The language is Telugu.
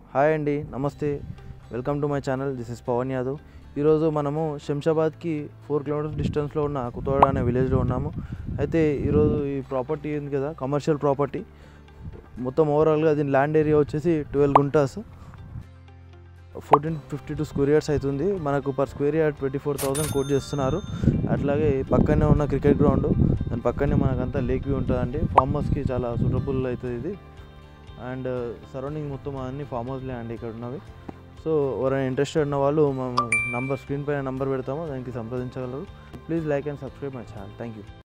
హాయ్ అండి నమస్తే welcome to my channel this is Pavan Yadav ఈరోజు మనము శంషాబాద్కి ఫోర్ కిలోమీటర్స్ డిస్టెన్స్లో ఉన్న కుతోడ అనే విలేజ్లో ఉన్నాము అయితే ఈరోజు ఈ ప్రాపర్టీ ఉంది కదా కమర్షియల్ ప్రాపర్టీ మొత్తం ఓవరాల్గా దీని ల్యాండ్ ఏరియా వచ్చేసి twelve guntas fourteen fifty two square yards అవుతుంది మనకు per square yard twenty four thousand quote చేస్తున్నారు అట్లాగే పక్కనే ఉన్న క్రికెట్ గ్రౌండ్ దాని పక్కనే మనకంతా లేక్ వ్యూ ఉంటుందండి ఫామ్ హౌస్కి చాలా సూటబుల్ అవుతుంది ఇది అండ్ సరౌండింగ్ మొత్తం అన్ని ఫామ్ హౌస్లే అండి ఇక్కడ ఉన్నవి సో ఎవరైనా ఇంట్రెస్టెడ్ ఉన్న వాళ్ళు నంబర్ స్క్రీన్ పైన నంబర్ పెడతామో దానికి సంప్రదించగలరు please like and subscribe my channel thank you